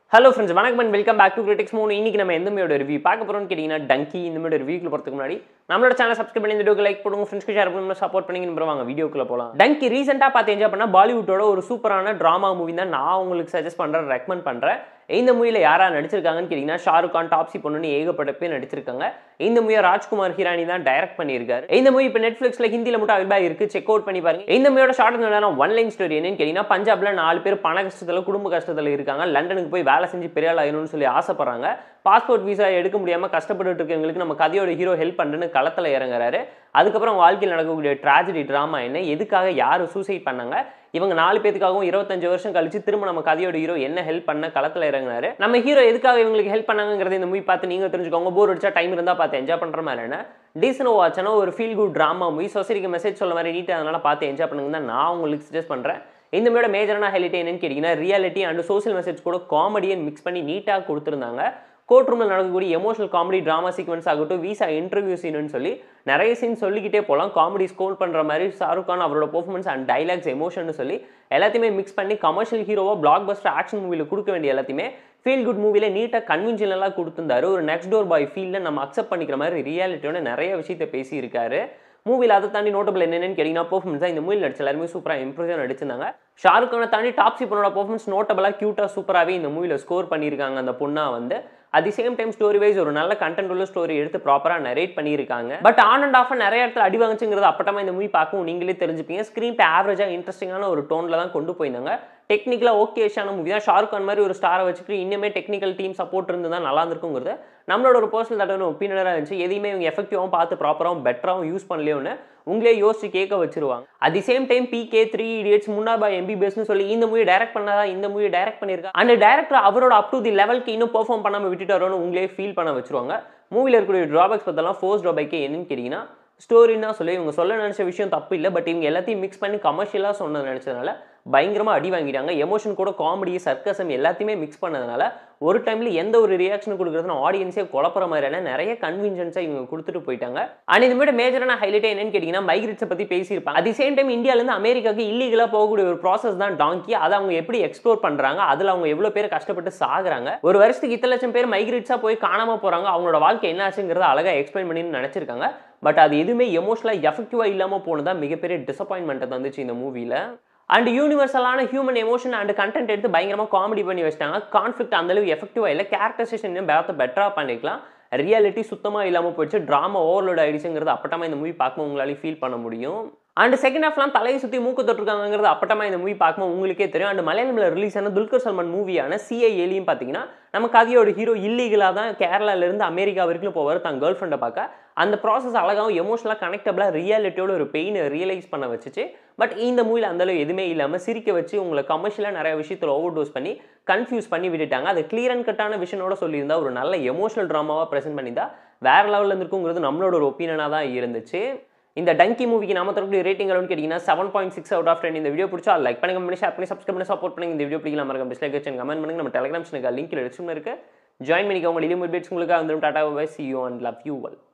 hello friends வணக்கம் and welcome back to critics மூணு இன்னைக்கு நம்ம எந்த மூவியோட ரிவ்யூ பார்க்க போறோம்னு கேட்டிங்கன்னா டங்கி இந்த மாதிரி ரிவ்யூக்குள்ள போகிறதுக்கு முன்னாடி நம்மளோட சேனல் சப்ஸ்கிரைப் பண்ணி இந்த வீடியோக்கு லைக் பண்ணுங்க ஃப்ரெண்ட்ஸ்க்கு ஷேர் பண்ணுங்க சப்போர்ட் பண்ணி வாங்க வீடியோக்குள்ள போகலாம் டங்கி ரீசெண்டாக பார்த்து என்ஜாய் பண்ணால் பாலிவுட்டோட ஒரு சூப்பரான ட்ராமா மூவி தான் நான் உங்களுக்கு சஜஸ்ட் பண்ணுறேன் ரெக்கமெண்ட் பண்ணுறேன் இந்த மூவியில் யாரா நடிச்சிருக்காங்கன்னு கேட்டிங்கன்னா ஷாருக் கான் டாப்ஸி பொண்ணுன்னு ஏகப்பட்ட பேர் நடிச்சிருக்காங்க இந்த மூவியை ராஜ்குமார் ஹிரானி தான் டைரக்ட் பண்ணியிருக்காரு இந்த மூவி இப்போ நெட்ஃப்ளிக்ஸில் ஹிந்தியில் மட்டும் அவைலபிளாக இருக்கு செக் அவுட் பண்ணி பாருங்க இந்த மூவியோட ஷார்ட் என்னன்னா ஒன் லைன் ஸ்டோரி என்னன்னு கேட்டிங்கன்னா பஞ்சாப்ல நாலு பேர் பண கஷ்டத்தில் குடும்ப கஷ்டத்தில் இருக்காங்க லண்டனுக்கு போய் வேலை செஞ்சு பெரிய ஆள் ஆகணும்னு சொல்லி ஆசைப்படுறாங்க பாஸ்போர்ட் விசா எடுக்க முடியாமல் கஷ்டப்பட்டு இருக்கவங்களுக்கு நம்ம கதையோட ஹீரோ ஹெல்ப் பண்ணுன்னு களத்தில் இறங்குறாரு அதுக்கப்புறம் வாழ்க்கையில் நடக்கக்கூடிய ட்ராஜடி ட்ராமா என்ன எதுக்காக யார் சூசைட் பண்ணாங்க இவங்க நாலு பேத்துக்காகவும் இருபத்தஞ்சு வருஷம் கழிச்சு திரும்ப நம்ம கதையோட ஹீரோ என்ன ஹெல்ப் பண்ண களத்தில் இறங்குனாரு நம்ம ஹீரோ எதுக்காக இவங்களுக்கு ஹெல்ப் பண்ணாங்கிறது இந்த மூவி பார்த்து நீங்க தெரிஞ்சுக்கோங்க போர் அடிச்சா டைம் இருந்தா பார்த்து என்ஜாய் பண்ற மாதிரி என்ன டீசனோ வாட்சனா ஒரு ஃபீல் குட் ட்ராமா மூவி சொசைட்டிக்கு மெசேஜ் சொல்ல மாதிரி நீட்டாக அதனால பார்த்து என்ஜாய் பண்ணுங்க தான் நான் உங்களுக்கு சஜஸ்ட் பண்றேன் இந்த மூவியோட மேஜரான ஹைலைட் என்னன்னு கேட்டிங்கன்னா ரியாலிட்டி அண்ட் சோசியல் மெசேஜ் கூட காமெடியை மிக்ஸ் பண்ணி நீட்டாக கொடுத்துருந்தாங்க கோர்ட் ரூமில் நடக்கக்கூடிய எமோஷனல் காமெடி ட்ராமா சீக்வன்ஸ் ஆகட்டும் வீசா இன்டர்வியூ சீனுன்னு சொல்லி நிறைய சீன் சொல்லிக்கிட்டே போகலாம் காமெடி ஸ்கோர் பண்ணுற மாதிரி ஷாருக் கான் அவரோட பெர்ஃபார்மன்ஸ் அண்ட் டைலாக்ஸ் எமோஷன் சொல்லி எல்லாத்தையுமே மிக்ஸ் பண்ணி கமர்ஷியல் ஹீரோவா பிளாக் பஸ்டர் ஆக்ஷன் மூவியில் கொடுக்க வேண்டிய எல்லாத்தையுமே ஃபீல் குட் மூவியில் நீட்டாக கன்வின்ஷனலாக கொடுத்துருந்தாரு ஒரு நெக்ஸ்ட் டோர் பாய் ஃபீல்டில் நம்ம அக்செப்ட் பண்ணிக்கிற மாதிரி ரியாலிட்டியோட நிறைய விஷயத்த பேசியிருக்காரு மூவியில் அதை தாண்டி நோட்டபிள் என்னென்னு கேட்டிங்கன்னா பெர்ஃபார்மன்ஸ் தான் இந்த மூவியில் நடிச்ச எல்லாருமே சூப்பராக இம்ப்ரூவ் நடிச்சிருந்தாங்க ஷாருக் கானை தாண்டி டாப்ஸி பொண்ணோட பெர்ஃபார்மன்ஸ் நோட்டபிளாக க்யூட்டாக சூப்பராகவே இந்த மூவியில் ஸ்கோர் பண்ணியிருக்காங்க அந்த பொண்ணா வந்து at the same time story wise ஒரு நல்ல கண்டென்ட் உள்ள ஸ்டோரி எடுத்து ப்ராப்பராக நரேட் பண்ணியிருக்காங்க பட் ஆன் அண்ட் ஆஃப் நிறைய இடத்துல அடி வாங்குச்சுங்கிறது அப்பட்டமா இந்த மூவி பார்க்கவும் நீங்களே தெரிஞ்சுப்பீங்க ஸ்க்ரீன் பே ஆவரேஜாக இன்ட்ரெஸ்டிங்கான ஒரு டோனில் தான் கொண்டு போயிருந்தாங்க டெக்னிக்கலாக ஓகேஷான மூவி தான் ஷாருக் கான் மாதிரி ஒரு ஸ்டாரை வச்சுட்டு இன்னுமே டெக்னிக்கல் டீம் சப்போர்ட் இருந்து தான் நல்லா இருந்திருக்குங்கிறது நம்மளோட ஒரு பர்சனல் தடவை ஒப்பீனியராக இருந்துச்சு எதையுமே இவங்க எஃபெக்டிவாகவும் பார்த்து ப்ராப்பராகவும் பெட்டராகவும் யூஸ் பண்ணலையோன்னு உங்களே யோசிச்சு கேட்க வச்சிருவாங்க at the same time P K three idiots Munna Bhai எம்பிபிஎஸ்னு சொல்லி இந்த மூவி டைரக்ட் பண்ணதா இந்த மூவி டைரக்ட் பண்ணியிருக்காங்க அந்த டேரக்டர் அவரோட அப் டு தி லெவலுக்கு இன்னும் பெர்ஃபார்ம் பண்ணாமல் விட்டுட்டாரோன்னு உங்களே ஃபீல் பண்ண வச்சிருவாங்க மூவியில் இருக்கக்கூடிய ட்ராபேக்ஸ் பற்றலாம் ஃபோர்ஸ் ட்ராபேக்கே என்னன்னு கேட்டிங்கன்னா ஸ்டோரின்னா சொல்லி இவங்க சொல்ல நினச்ச விஷயம் தப்பு இல்லை பட் இவங்க எல்லாத்தையும் மிக்ஸ் பண்ணி கமர்ஷியலாக சொன்ன நினச்சதுனால பயங்கரமாக அடி வாங்கிட்டாங்க எமோஷன் கூட காமெடி சர்க்கசம் எல்லாத்தையுமே மிக்ஸ் பண்ணதுனால ஒரு டைமில் எந்த ஒரு ரியாக்ஷன் கொடுக்குறதுன்னு ஆடியன்ஸே குழப்பற மாதிரியான நிறைய கன்வின்ஷன்ஸை இவங்க கொடுத்துட்டு போயிட்டாங்க அண்ட் இந்த மாதிரி மேஜரான ஹைலைட் என்னன்னு கேட்டிங்கன்னா மைக்ரேட்ஸை பற்றி பேசியிருப்பாங்க அட் சேம் டைம் இந்தியாவிலேருந்து அமெரிக்காவுக்கு இல்லீகலாக போகக்கூடிய ஒரு ப்ராசஸ் தான் டாங்கி அதை அவங்க எப்படி எக்ஸ்ப்ளோர் பண்ணுறாங்க அதில் அவங்க எவ்வளோ பேர் கஷ்டப்பட்டு சாகுறாங்க ஒரு வருஷத்துக்கு இத்தனை லட்சம் பேர் மைக்ரேட்ஸாக போய் காணாமல் போகிறாங்க அவங்களோட வாழ்க்கை என்ன ஆச்சுங்கிறத அழகாக எக்ஸ்பிளைன் பண்ணி நினச்சிருக்காங்க பட் அது எதுவுமே எமோஷனலாக எஃபெக்டிவாக இல்லாமல் போனதா மிகப்பெரிய டிசப்பாயின்மெண்ட்டை தந்துச்சு இந்த மூவியில் அண்ட் யூனிவர்சலான ஹியூமன் எமோஷன் அண்ட் கண்டென்ட் எடுத்து பயங்கரமாக காமெடி பண்ணி வச்சிட்டாங்க கான்ஃப்ளிக் அந்தளவு எஃபெக்டிவாக இல்லை கேரக்டரைசேஷன் இன்னும் பேரத்தை பெட்டராக பண்ணிக்கலாம் ரியாலிட்டி சுத்தமாக இல்லாமல் போயிடுச்சு ட்ராமா ஓவர்லோட் ஆயிடுச்சுங்கிறது அப்பட்டமா இந்த மூவி பார்க்கும்போது உங்களால ஃபீல் பண்ண முடியும் அண்ட் செகண்ட் ஹாஃப்லாம் தலையை சுற்றி மூக்கு தொட்டிருக்காங்கிறது அப்பட்டமா இந்த மூவி பார்க்கும்போது உங்களுக்கே தெரியும் அண்ட் மலையாளமில் ரிலீஸ் ஆன துல்கர் சல்மான் மூவியான சிஐ ஏலியும் பார்த்தீங்கன்னா நம்ம கதையோட ஹீரோ இல்லீகலாக தான் கேரளாலேருந்து அமெரிக்கா வரைக்கும் போவார் தன் கேர்ள் ஃப்ரெண்டை பார்க்க அந்த ப்ராசஸ் அழகாகவும் எமோஷனலாக கனெக்டபிளாக ரியாலிட்டியோட ஒரு பெயினை ரியலைஸ் பண்ண வச்சுச்சு பட் இந்த மூவியில் அந்தளவு எதுவுமே இல்லாமல் சிரிக்க வச்சு உங்களை கமர்ஷியலாக நிறைய விஷயத்தில் ஓவர் டோஸ் பண்ணி கன்ஃபியூஸ் பண்ணி விட்டுட்டாங்க அது கிளியர் அண்ட் கட்டான விஷனோட சொல்லியிருந்தா ஒரு நல்ல எமோஷனல் ட்ராமாவாக ப்ரெசென்ட் பண்ணியிருந்தா வேற லெவலில் இருந்திருக்குங்கிறது நம்மளோட ஒரு ஒப்பீனியனாக தான் இருந்துச்சு இந்த டங்கி மூவிக்கு நாம தரக்கூடிய ரேட்டிங் அளவுன்னு கேட்டிங்கன்னா seven point six out of ten இந்த வீடியோ பிடிச்சா லைக் பண்ணுங்க பண்ணி ஷேர் பண்ணி சப்ஸ்கிரைப் பண்ணி சப்போர்ட் பண்ணி இந்த வீடியோ பிடிக்கலாம் மறக்காம டிஸ்லைக் வச்சு கமெண்ட் பண்ணுங்க நம்ம டெலிகிராம் சேனல் லிங்க் டிஸ்கிரிப்ஷன் இருக்கு ஜாயின் பண்ணிக்கோங்க டெய்லி மொபைல்ஸ் உங்களுக்கு வந்துடும் tata bye see you and love you well